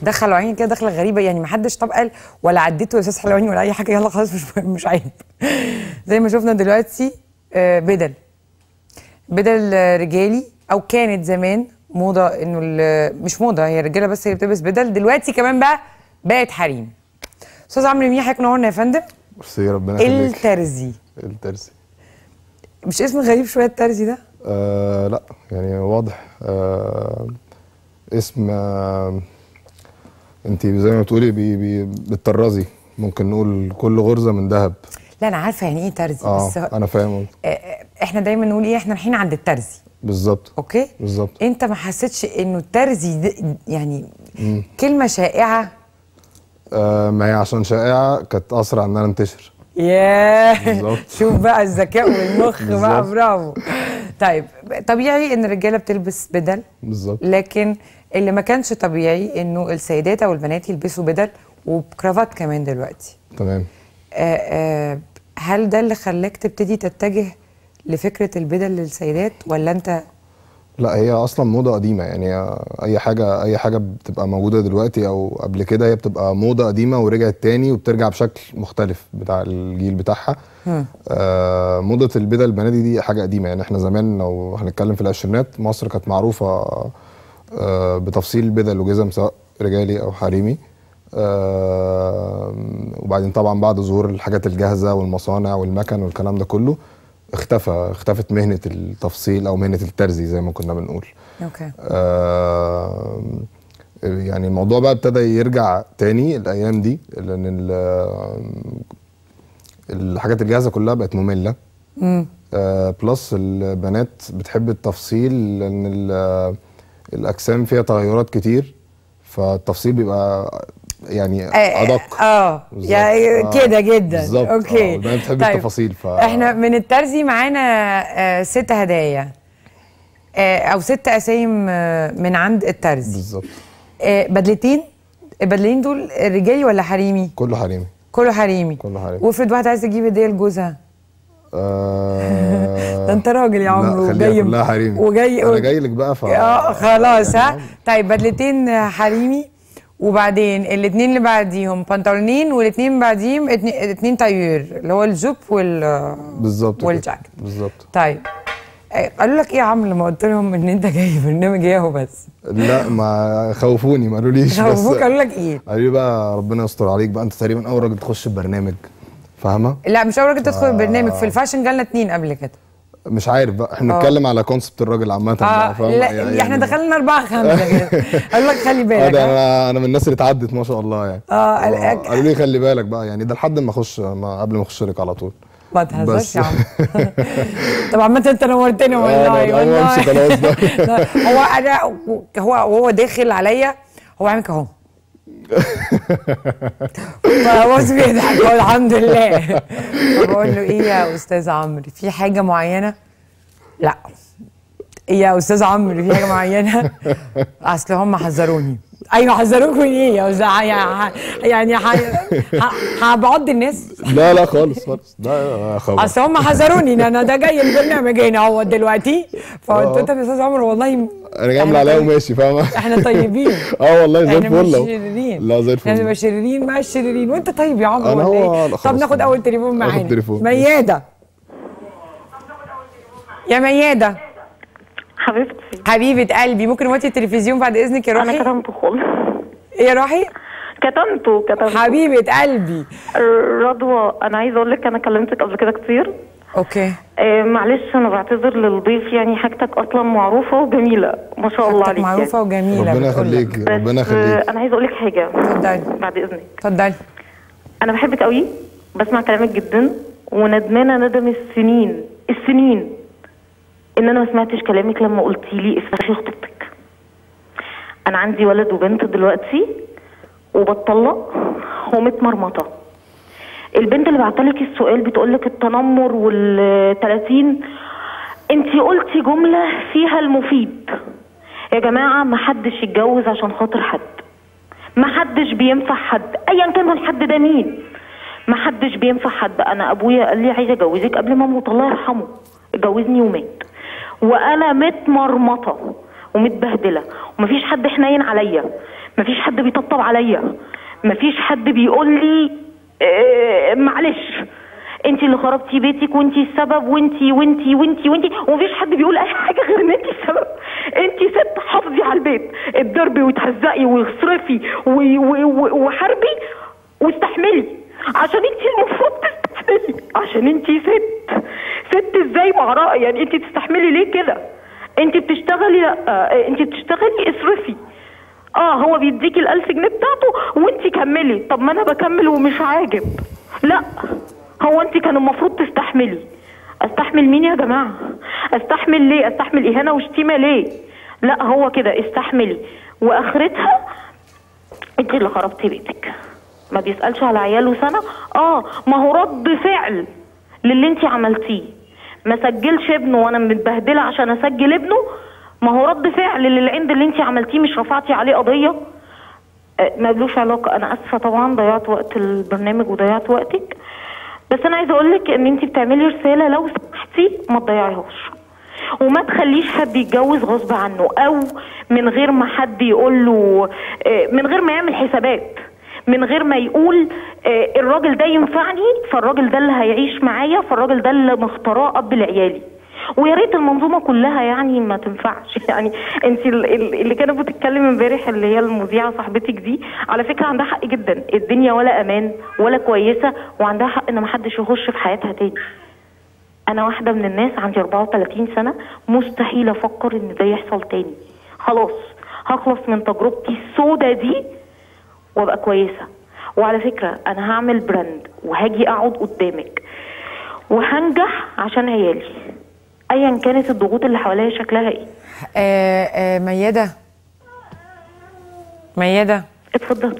دخل عيني كده دخله غريبه يعني ما حدش طب قال ولا عديته يا استاذ حلواني ولا اي حاجه يلا خلاص مش مش عيب زي ما شفنا دلوقتي آه، بدل بدل آه، رجالي او كانت زمان موضه انه ال- مش موضه هي الرجاله بس هي اللي بتلبس بدل دلوقتي كمان بقى بقت حريم استاذ عمرو ميح حضرتك نورنا يا فندم ميرسي ربنا يخليك الترزي الترسي مش اسم غريب شويه الترزي ده آه لا يعني واضح آه اسم آه انت زي ما بتقولي بي بي بالطرازي ممكن نقول كل غرزه من ذهب لا انا عارفه يعني ايه ترزي اه بس هو- انا فاهم آه، آه، احنا دايما نقول ايه احنا رايحين عند الترزي بالظبط اوكي بالظبط انت ما حسيتش انه الترزي ده يعني كلمه شائعه آه ما هي عشان شائعه كانت اسرع ان انا انتشر ياه بالظبط. شوف بقى الذكاء والمخ بقى بالظبط. برافو طيب طبيعي ان الرجاله بتلبس بدل بالظبط لكن اللي ما كانش طبيعي انه السيدات او البنات يلبسوا بدل وبكرافات كمان دلوقتي تمام آه، آه، هل ده اللي خلاك تبتدي تتجه لفكره البدل للسيدات ولا انت لا هي اصلا موضه قديمه يعني اي حاجه اي حاجه بتبقى موجوده دلوقتي او قبل كده هي بتبقى موضه قديمه ورجعت تاني وبترجع بشكل مختلف بتاع الجيل بتاعها آه موضه البدل البنادي دي حاجه قديمه يعني احنا زمان لو هنتكلم في العشرينات مصر كانت معروفه آه بتفصيل البدل وجزم سواء رجالي او حريمي آه وبعدين طبعا بعد ظهور الحاجات الجاهزه والمصانع والمكن والكلام ده كله اختفى اختفت مهنه التفصيل او مهنه الترزي زي ما كنا بنقول اوكي آه يعني الموضوع بقى ابتدى يرجع تاني الايام دي لان ال- الحاجات الجاهزه كلها بقت ممله امم آه بلس البنات بتحب التفصيل لان ال- الاجسام فيها تغيرات كتير فالتفصيل بيبقى يعني ادق اه بالظبط. يعني آه، كده جدا بالظبط اوكي آه، البنات بتحب التفاصيل ف احنا من الترزي معانا آه ست هدايا آه او ست اسايم آه من عند الترزي بالظبط آه بدلتين البدلين دول رجالي ولا حريمي كله حريمي كله حريمي كله حريمي وافرض واحده عايزه تجيب هديه لجوزها آه ده انت راجل يا عمرو لا خليها وجاي كلها حريمي وجاي انا جاي لك بقى ف اه خلاص ها يعني طيب بدلتين حريمي وبعدين الاثنين اللي بعديهم بنطلونين والاثنين اللي بعديهم اتنين- اتنين تاير اللي هو الجوب وال بالظبط كده. والجاكيت. بالظبط طيب آه، قالوا لك ايه يا عم لما قلت لهم ان انت جاي برنامج ياهو بس لا ما خوفوني ما قالوليش بس خوفوك قالوا لك ايه قالوا لي بقى ربنا يستر عليك بقى انت تقريبا اول راجل تخش البرنامج فاهمه لا مش اول راجل تدخل البرنامج في الفاشن جالنا اتنين قبل كده مش عارف بقى احنا آه. بنتكلم على كونسبت الراجل عامه اه بقى فاهمة؟ لا يعني- احنا دخلنا اربعه خمسه كده قالوا لك خلي آه، بالك ده ها؟ انا انا من الناس اللي اتعدت ما شاء الله يعني آه، قال- آه، قالوا لي خلي بالك بقى يعني ده لحد ما اخش ما قبل ما اخش لك على طول ما تهزرش بس. يا عم طب عامة انت نورتني والله أنا أقوم والله أمشي خلاص بقى. لا، هو انا هو وهو داخل عليا هو عامل كده اهو فبص بيضحك هو الحمد لله فبقول له ايه يا استاذ عمرو في حاجه معينه لا ايه يا استاذ عمرو في حاجه معينه اصل هم حذروني ايوه حذروك من ايه يا استاذ يعني يعني ح- ح- هبعض الناس لا لا خالص خالص ده خبر اصل هم حذروني ان انا ده جاي البرنامج هنا هو دلوقتي فقلت آه. له طب يا استاذ عمرو والله انا جاي إحنا عليها طيب- وماشي فاهمه احنا طيبين اه والله زي احنا مش الفل أهو. شريرين لا زي احنا الفل مش شريرين مع الشريرين وانت طيب يا عمرو أنا ولا هو- ايه لا طب خلاص ناخد تمام. اول تليفون ناخد معانا تليفون. مياده يا مياده حبيبتي حبيبه قلبي ممكن نوطي التلفزيون بعد اذنك يا انا روحي كتمته خالص ايه يا روحي كتمته كتمته حبيبه قلبي رضوى انا عايزه اقول لك انا كلمتك قبل كده كتير اوكي آه معلش انا بعتذر للضيف يعني حاجتك اصلا معروفه وجميله ما شاء الله حاجتك عليك معروفه وجميله ربنا بتقول لك. يخليك بس ربنا آه يخليك انا عايزه اقول لك حاجه اتفضلي بعد اذنك اتفضلي انا بحبك قوي بسمع كلامك جدا وندمانه ندم السنين السنين ان انا ما سمعتش كلامك لما قلتي لي افرشي خطوبتك انا عندي ولد وبنت دلوقتي وبتطلق ومتمرمطه البنت اللي بعتلك السؤال بتقولك التنمر وال30 انت قلتي جمله فيها المفيد يا جماعه ما حدش يتجوز عشان خاطر حد ما حدش بينفع حد ايا كان الحد ده مين ما حدش بينفع حد انا ابويا قال لي عايزه اجوزك قبل ما اموت الله يرحمه اتجوزني ومات وانا متمرمطه ومتبهدله ومفيش حد حنين عليا مفيش حد بيطبطب عليا مفيش حد بيقول لي آه معلش انت اللي خربتي بيتك وانت السبب وانت وانت وانت وانت ومفيش حد بيقول اي حاجه غير ان انت السبب انت ست حافظي على البيت اتضربي وتهزقي واصرفي و- و- و- وحاربي واستحملي عشان انت المفروض تستحملي عشان انت ست ست ازاي مع رأي يعني انت تستحملي ليه كده انت بتشتغلي لا اه، انت بتشتغلي اصرفي اه هو بيديكي الألف جنيه بتاعته وانت كملي طب ما انا بكمل ومش عاجب لا هو انت كان المفروض تستحملي استحمل مين يا جماعه استحمل ليه استحمل اهانه وشتيمه ليه لا هو كده استحملي واخرتها انت اللي خربتي بيتك ما بيسالش على عياله سنه اه ما هو رد فعل للي انت عملتيه ما سجلش ابنه وانا متبهدله عشان اسجل ابنه ما هو رد فعل للعند اللي انت عملتيه مش رفعتي عليه قضيه آه، ملوش علاقه انا اسفه طبعا ضيعت وقت البرنامج وضيعت وقتك بس انا عايزه اقول لك ان انت بتعملي رساله لو سمحتي ما تضيعيهاش وما تخليش حد يتجوز غصب عنه او من غير ما حد يقول له آه، من غير ما يعمل حسابات من غير ما يقول آه، الراجل ده ينفعني فالراجل ده اللي هيعيش معايا فالراجل ده اللي مختاراه اب لعيالي ويا ريت المنظومه كلها يعني ما تنفعش يعني انت ال- ال- اللي كانت بتتكلم امبارح اللي هي المذيعه صاحبتك دي على فكره عندها حق جدا الدنيا ولا امان ولا كويسه وعندها حق ان ما حدش يخش في حياتها تاني انا واحده من الناس عندي 34 سنه مستحيل افكر ان ده يحصل تاني خلاص هخلص من تجربتي السودة دي وابقى كويسه وعلى فكره انا هعمل براند وهاجي اقعد قدامك وهنجح عشان عيالي ايا كانت الضغوط اللي حواليا شكلها ايه آه آه ميادة ميادة اتفضل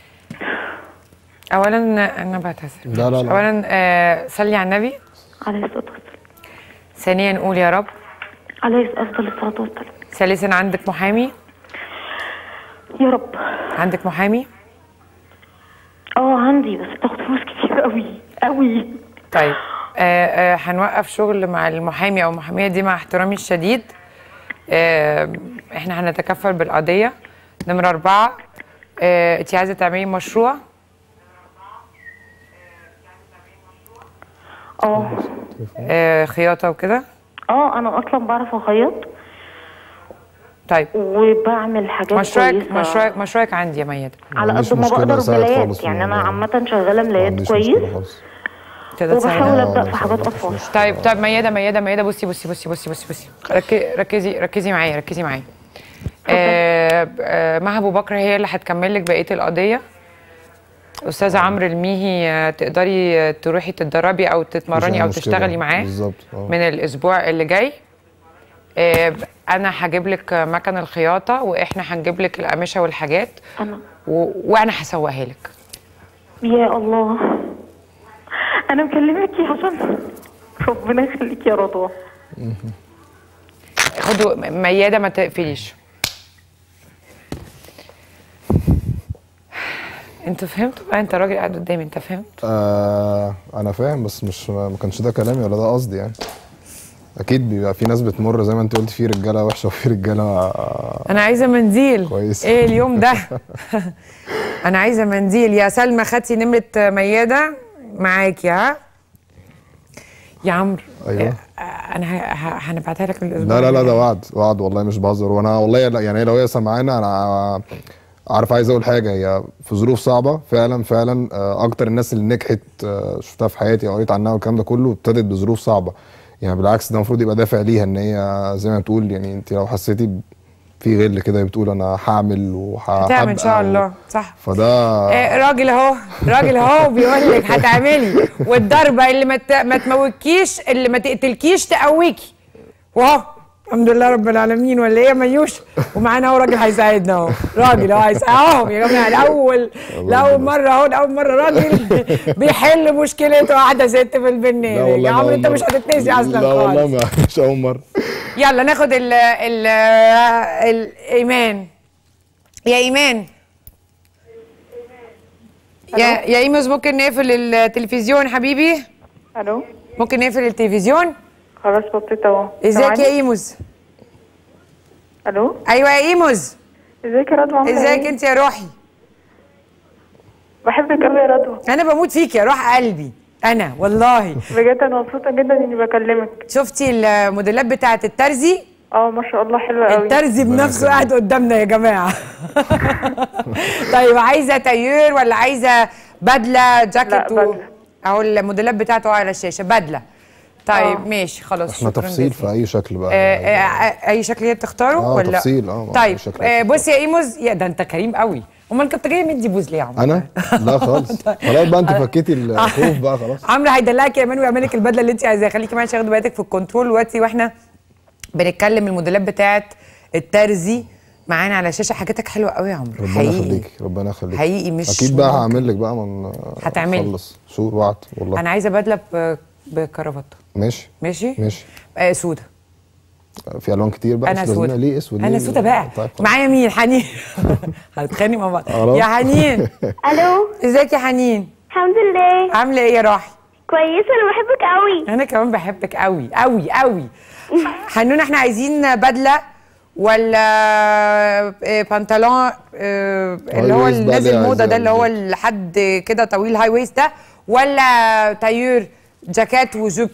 اولا انا بعتذر لا، لا، لا. اولا آه صلي على النبي عليه الصلاه والسلام ثانيا نقول يا رب عليه افضل الصلاه والسلام ثالثا عندك محامي يا رب عندك محامي اه عندي بس بتاخد فلوس كتير قوي قوي طيب آه آه هنوقف شغل مع المحامي او المحاميه دي مع احترامي الشديد آه احنا هنتكفل بالقضيه نمره اربعه آه انت عايزه تعملي مشروع اه آه خياطه وكده اه انا اصلا بعرف اخيط طيب وبعمل حاجات مشروعك كويسة مشروعك مشروعك عندي يا ميادة على عنديش قد ما مشكلة بقدر أساعد ملايات خالص في يعني انا الموضوع. عامه شغاله ما ملايات عنديش كويس مشكلة خالص تقدر وبحاول تساعدني؟ ابدا آه، في حاجات مفيش اطفال مشكلة. طيب طيب ميادة ميادة ميادة بصي بصي بصي بصي بصي بصي ركزي ركزي ركزي معايا ركزي معايا آه آه مها ابو بكر هي اللي هتكمل لك بقيه القضيه استاذه عمرو الميهي آه، تقدري آه، تروحي تتدربي او تتمرني أي او مشكلة. تشتغلي معاه بالظبط، آه. من الاسبوع اللي جاي آه انا هجيب لك آه، مكن الخياطه واحنا هنجيب لك القماشه والحاجات انا و... وانا هسوقها لك يا الله انا مكلمك عشان ربنا يخليك يا رضوى خدوا م- مياده ما تقفليش انتوا فهمتوا بقى انت راجل قاعد قدامي انت فهمت آه انا فاهم بس مش ما كانش ده كلامي ولا ده قصدي يعني اكيد بيبقى في ناس بتمر زي ما انت قلت في رجاله وحشه وفي رجاله آه انا عايزه منديل كويس. ايه اليوم ده انا عايزه منديل يا سلمى خدتي نمره مياده معاكي ها يا عمرو أيوة. آه، انا ه- ه- هنبعتها لك الاسبوع لا لا لا الجاي. ده وعد وعد والله مش بهزر وانا والله لا يعني لو هي سمعانا انا عارف عايز اقول حاجه هي في ظروف صعبه فعلا فعلا آه، اكتر الناس اللي نجحت آه، شفتها في حياتي او قريت عنها والكلام ده كله ابتدت بظروف صعبه يعني بالعكس ده المفروض يبقى دافع ليها ان هي زي ما بتقول يعني انت لو حسيتي ب- في غل كده بتقول انا هعمل وهحقق هتعمل ان شاء الله صح فده إيه راجل اهو راجل اهو بيقول لك هتعملي والضربه اللي ما ت- ما تموتكيش اللي ما تقتلكيش تقويكي واهو الحمد لله رب العالمين ولا ايه يا ميوش ومعانا اهو راجل هيساعدنا اهو راجل اهو هيساعد اهو يا جماعه لاول لاول مره اهو لاول مره راجل بيحل مشكله واحده ست في البرنامج يا عمرو انت مش هتتنسي اصلا لا والله خالص ما مش اول مره يلا ناخد ال ال الايمان يا ايمان يا يا ايموز ممكن نقفل التلفزيون حبيبي الو ممكن نقفل التلفزيون خلاص وطيت اهو ازيك سامعني؟ يا ايموز الو ايوه يا ايموز ازيك يا رضوى عامله ازيك ايه؟ انت يا روحي بحبك قوي يا رضوى انا بموت فيك يا روح قلبي انا والله بجد انا مبسوطه جدا اني بكلمك شفتي الموديلات بتاعه الترزي اه ما شاء الله حلوه قوي الترزي بنفسه قاعد قدامنا يا جماعه طيب عايزه تاير ولا عايزه بدله جاكيت لا، بدلة. اهو الموديلات بتاعته على الشاشه بدله طيب ماشي خلاص احنا شكراً تفصيل جزيلاً. في اي شكل بقى آه، آه، اي شكل هي بتختاره آه، ولا تفصيل، آه، طيب أي شكل آه، بتختاره. بص يا ايموز يا ده انت كريم قوي امال كنت جاي مدي بوز ليه يا عمرو انا لا خالص خلاص بقى انت فكيتي الخوف بقى خلاص عمرو هيدلعك يا امان ويعمل لك البدله اللي انت عايزاها خليكي معايا عشان تاخدي بالك في الكنترول دلوقتي واحنا بنتكلم الموديلات بتاعه الترزي معانا على الشاشه حاجاتك حلوه قوي يا عمرو ربنا حقيقي يخليك ربنا يخليك حقيقي مش اكيد بقى ممكن. هعمل لك بقى من هتعملي. خلص شهور وعد والله انا عايزه بدله ب- بكرافته ماشي ماشي ماشي آه سودا في الوان كتير بقى انا أسود. سودا ليه اسود انا ليه؟ سودا بقى طيب خلاص. معايا مين حنين هنتخانق مع بعض خلاص. يا حنين الو ازيك يا حنين الحمد لله عامله ايه يا راحي كويسه انا بحبك قوي انا كمان بحبك قوي قوي قوي حنون احنا عايزين بدله ولا آه، بنطلون آه، اللي هو waist اللي بقى نازل اللي موضه ده عايزاه اللي هو بالظبط. لحد كده طويل هاي ويست ده ولا تايور جاكيت وجوب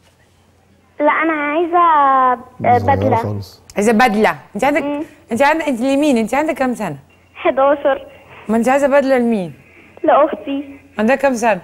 لا انا عايزه آه، صغيرة بدله خالص عايزه بدله انت عندك انت عندك انت لمين انت عندك كام سنه 11 ما انت عايزه بدله لمين لاختي عندها كام سنه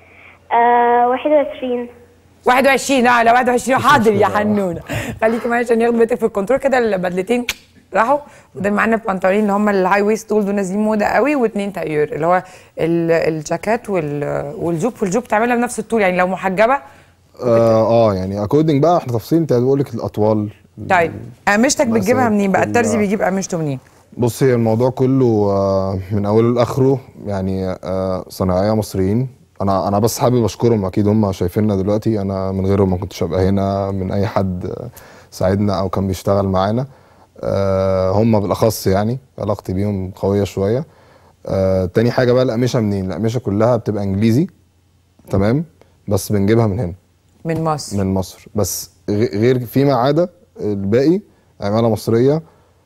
آه 21 21 اه لا 21 حاضر يا مشكلة. حنونه خليكي معايا عشان ياخد بيتك في الكنترول كده البدلتين راحوا وده معانا البنطلونين اللي هم الهاي ويست دول دول نازلين موضه قوي واثنين تاير اللي هو ال- الجاكيت وال- والجوب والجوب تعملها بنفس الطول يعني لو محجبه اه, آه يعني اكوردنج بقى احنا تفصيل انت بقول لك الاطوال طيب قماشتك بس بتجيبها منين بقى كل- الترزي بيجيب قماشته منين بص هي الموضوع كله آه، من اوله لاخره يعني آه، صناعيه مصريين انا انا بس حابب اشكرهم اكيد هم شايفيننا دلوقتي انا من غيرهم ما كنتش هبقى هنا من اي حد آه، ساعدنا او كان بيشتغل معانا آه، هم بالاخص يعني علاقتي بيهم قويه شويه آه، تاني حاجه بقى القماشه منين القماشه كلها بتبقى انجليزي تمام بس بنجيبها من هنا من مصر من مصر بس غ- غير فيما عدا الباقي عماله مصريه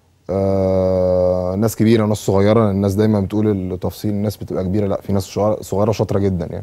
آه ناس كبيره ناس صغيره لأن الناس دايما بتقول التفصيل الناس بتبقى كبيره لا في ناس صغيره صغيرة شاطره جدا يعني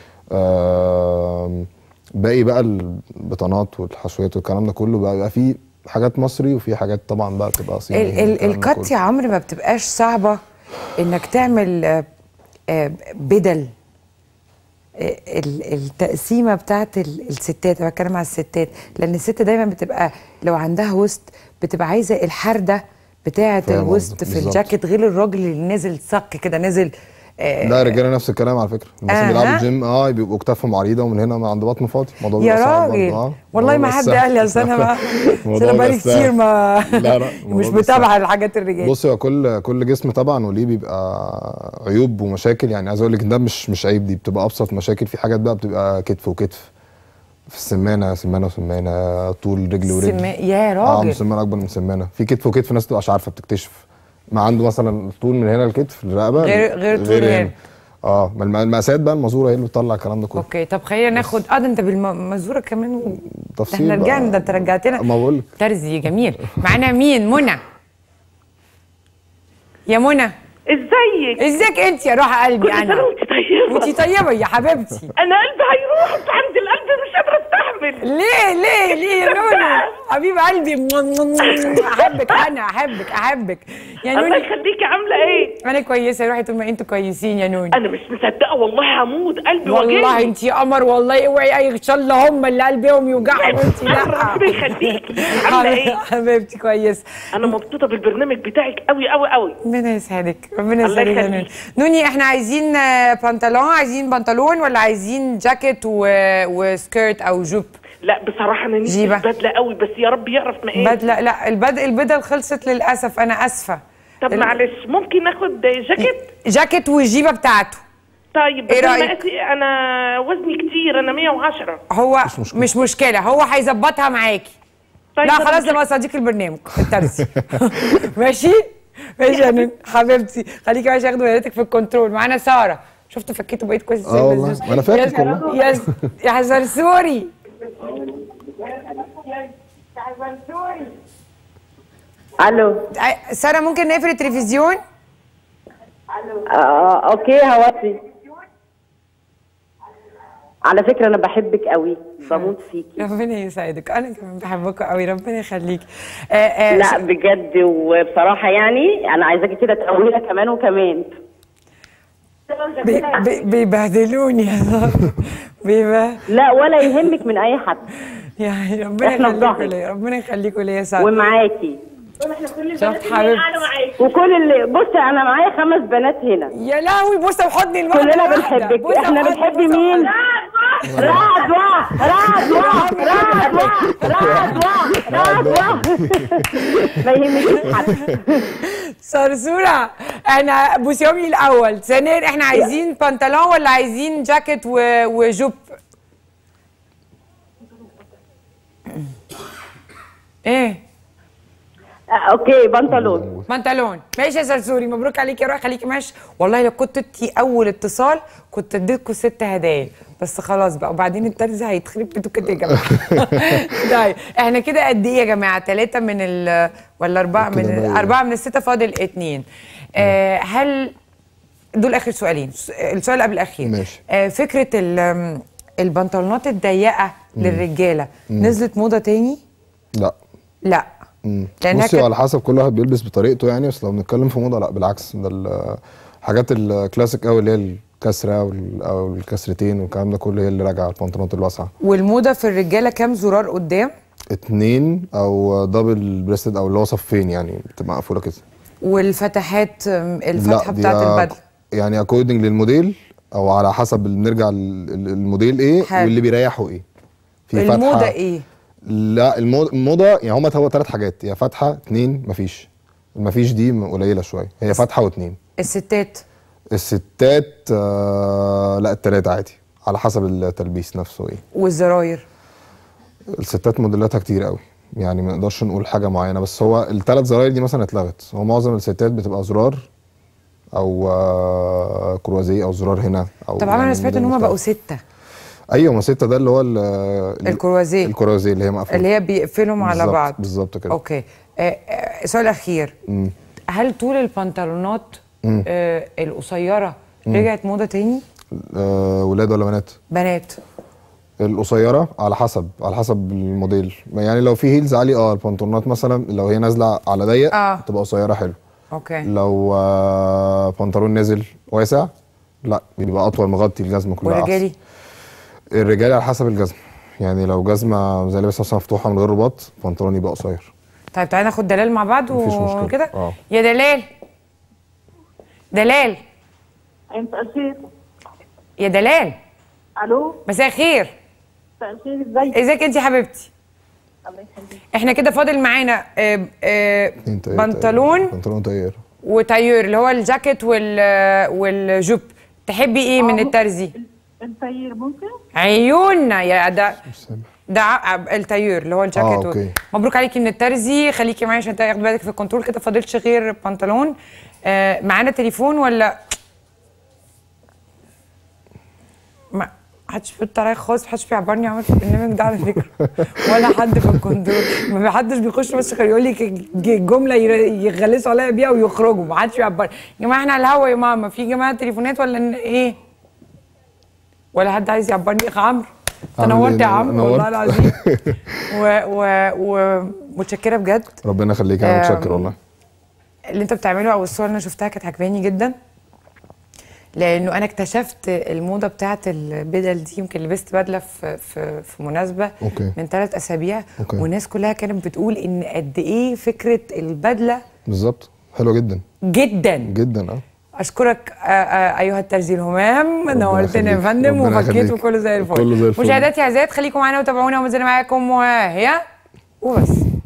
آه باقي بقى البطانات والحشويات والكلام ده كله بقى, بقى في حاجات مصري وفي حاجات طبعا بقى بتبقى صيني ال- ال- والكلام ده الكت كله. يا عمرو ما بتبقاش صعبه انك تعمل آه، آه، بدل آه، ال- التقسيمه بتاعت ال- الستات انا بتكلم على الستات لان الست دايما بتبقى لو عندها وسط بتبقى عايزه الحرده بتاعه فاهم الوسط قصدك، في بالظبط. الجاكيت غير الراجل اللي نازل صك كده نازل آه، لا الرجاله نفس الكلام على فكره الناس اللي أها. بيلعبوا جيم اه بيبقوا كتافهم عريضه ومن هنا ما عند بطن فاضي الموضوع يا بيبقى صعب برضه، راجل آه. والله ما الموضوع حد بيبقى قال لي سهل. اصل انا ما الموضوع أصل انا بقالي بيبقى كتير سهل. ما لا لا مش الموضوع بيبقى متابعه سهل. الحاجات الرجال بص هو كل كل جسم طبعا وليه بيبقى عيوب ومشاكل يعني عايز اقول لك ده مش مش عيب دي بتبقى ابسط مشاكل في حاجات بقى بتبقى كتف وكتف في السمانه سمانه وسمانه طول رجل ورجل سما... يا اه راجل مسمانه اكبر من سمانه في كتف وكتف ناس تبقاش عارفه بتكتشف ما عنده مثلا طول من هنا الكتف الرقبه غير- غير طول هنا. اه ما الم- المقاسات بقى المزوره هي اللي بتطلع الكلام ده كله اوكي طب خلينا ناخد اه ده انت بالمزوره كمان و... ده تفصيل احنا بقى. رجعنا ده انت رجعتنا ما بقول لك ترزي جميل معانا مين منى يا منى ازيك ازيك انت يا روح قلبي كل انا سنه وانت طيبه وانت طيبه يا حبيبتي انا قلبي هيروح انت عند القلب مش قادره استحمل ليه ليه ليه يا نوني حبيب قلبي احبك انا احبك احبك يا الله نوني يخليكي عامله ايه انا كويسه روحي طول ما انتوا كويسين يا نوني انا مش مصدقه والله هموت قلبي والله واجعني انت قمر والله اوعي اي ان شاء الله هم اللي قلبهم يوجعهم وانت لا ربنا يخليكي عامله ايه حبيبتي كويس انا مبسوطه بالبرنامج بتاعك قوي قوي قوي ربنا يسعدك ربنا الله يسعدك يا يخليك. نوني نوني احنا عايزين آه، بنطلون عايزين بنطلون ولا عايزين جاكيت و... وسكيرت او جوب لا بصراحه انا نفسي جيبة. في بدله قوي بس يا رب يعرف ما ايه بدله لا البد... البدل خلصت للاسف انا اسفه طب ال- معلش ممكن ناخد جاكيت جاكيت والجيبه بتاعته طيب بس إيه انا رأيك؟ مقاسي انا وزني كتير انا 110 هو مش مشكلة. مش مشكله هو هيظبطها معاكي طيب لا أنا خلاص مش- ده بقى صديق البرنامج الترسي ماشي ماشي يا نون حبيبتي خليكي ماشي ياخدوا ولادتك في الكنترول معانا ساره شفتوا فكيتوا بقيت كويس ازاي آه والله. بزوز؟ ما أنا فاكر يا- والله. يا يا زرزوري الو آه، ساره ممكن نقفل التلفزيون آه اوكي هوطي على فكره انا بحبك قوي بموت فيكي ربنا يسعدك انا كمان بحبكم قوي ربنا يخليك آه آه لا بجد وبصراحه يعني انا عايزاكي كده تقويها كمان وكمان بي- بي- بيبهدلوني يا زهر. بيبه لا ولا يهمك من اي حد يعني ربنا إحنا في يخليكم ظهرك. ليا ربنا يخليكم ليا يا ساره ومعاكي شفت حبيبتي وكل اللي بصي انا معايا خمس بنات هنا يا لهوي بص بحضني المرة كلنا الواحدة. بنحبك بص احنا بحضني، بنحب بص مين بحضني. رضوى رضوى رضوى رضوى رضوى ما يهمكيش حد صرصورة احنا بوسيومي الاول ثانيا احنا عايزين بنطلون ولا عايزين جاكيت و... وجوب ايه آه، اوكي بنطلون بنطلون ماشي يا سرسوري مبروك عليكي يا روح خليكي ماشي والله لو كنت انتي اول اتصال كنت اديتكم ست هدايا بس خلاص بقى وبعدين الترزي هيتخرب بيتو كده يا جماعه طيب احنا كده قد ايه يا جماعه ثلاثه من ال ولا اربعه من كده ال- بقى- اربعه من السته فاضل اتنين آه هل دول اخر سؤالين السؤال اللي قبل الاخير ماشي. آه فكره ال- البنطلونات الضيقه للرجاله نزلت موضه تاني لا لا مم. لأنها بصي كانت- على حسب كل واحد بيلبس بطريقته يعني بس لو بنتكلم في موضه لا بالعكس ده ال- الحاجات الكلاسيك قوي اللي هي الكسره وال- او الكسرتين والكلام ده كله هي اللي راجعه البنطلونات الواسعه والموضه في الرجاله كام زرار قدام اتنين او دبل بريستد او اللي هو صفين يعني بتبقى مقفوله كده والفتحات أم، الفتحه دي بتاعت أك- البدله يعني اكوردنج للموديل او على حسب اللي بنرجع ال- ال- الموديل ايه حلو. واللي بيريحه ايه في الموضه فتحة- ايه لا المو- الموضه يعني هما هو ثلاث حاجات يا فتحه اتنين مفيش المفيش دي قليله شويه هي فتحه واتنين الستات الستات آه لا التلاتة عادي على حسب التلبيس نفسه ايه والزراير الستات موديلاتها كتير قوي يعني ما نقدرش نقول حاجه معينه بس هو الثلاث زراير دي مثلا اتلغت هو معظم الستات بتبقى زرار او آه كروازيه او زرار هنا او طبعا انا يعني سمعت ان موديل هم بقوا مختلف. سته ايوه ما ستة ده اللي هو ال- ال- الكروازيه. الكروازيه اللي هي مقفوله اللي هي بيقفلهم على بالظبط- بعض بالظبط كده اوكي آه، آه، سؤال اخير هل طول البنطلونات آه القصيره رجعت موضه تاني آه ولاد ولا بنات بنات القصيره على حسب على حسب الموديل يعني لو في هيلز عالي اه البنطلونات مثلا لو هي نازله على ضيق آه. تبقى قصيره حلو اوكي لو آه بنطلون نازل واسع لا بيبقى اطول مغطي الجزمه كلها والرجالي أحسن. الرجالي على حسب الجزمه يعني لو جزمه زي اللي بس مثلا مفتوحه من غير رباط بنطلون يبقى قصير طيب تعالى ناخد دلال مع بعض مفيش مشكلة. وكده آه. يا دلال دلال انت الخير يا دلال الو مساء الخير مساء الخير ازيك ازيك انت يا حبيبتي الله يخليك احنا كده فاضل معانا آه، آه، اتنين تاير- بنطلون بنطلون تاير وتاير اللي هو الجاكيت وال والجوب تحبي ايه من آه. الترزي التغيير ممكن عيوننا يا ده ده ع- التاير اللي هو الجاكيت آه، و- أوكي. مبروك عليكي من الترزي خليكي معايا عشان تاخدي بالك في الكنترول كده فاضلش غير بنطلون آه معانا تليفون ولا ما حدش بيرد عليا خالص محدش بيعبرني عمل في البرنامج ده على فكره ولا حد في الكنترول ما حدش بيخش بس غير يقول لي ك- ج- جمله ير- يغلسوا عليا بيها ويخرجوا ما حدش بيعبرني يا جماعه احنا على الهوا يا ماما في جماعه تليفونات ولا إن- ايه ولا حد عايز يعبرني يا عمرو عامل تنورت إيه؟ يا عمرو نورت. والله العظيم و و ومتشكره بجد ربنا يخليك انا آم، متشكر والله اللي انت بتعمله او الصور اللي انا شفتها كانت عجباني جدا لانه انا اكتشفت الموضه بتاعت البدل دي يمكن لبست بدله في في, في مناسبه أوكي. من ثلاث اسابيع أوكي. والناس كلها كانت بتقول ان قد ايه فكره البدله بالظبط حلوه جدا جدا جدا اه اشكرك آه، آه، ايها الترزي الهمام نورتنا يا يخليك. فندم ربنا وفكيت يخليك. وكله زي الفل كله زي الفل. مشاهداتي اعزائي خليكم معانا وتابعونا وما زلنا معاكم وهي وبس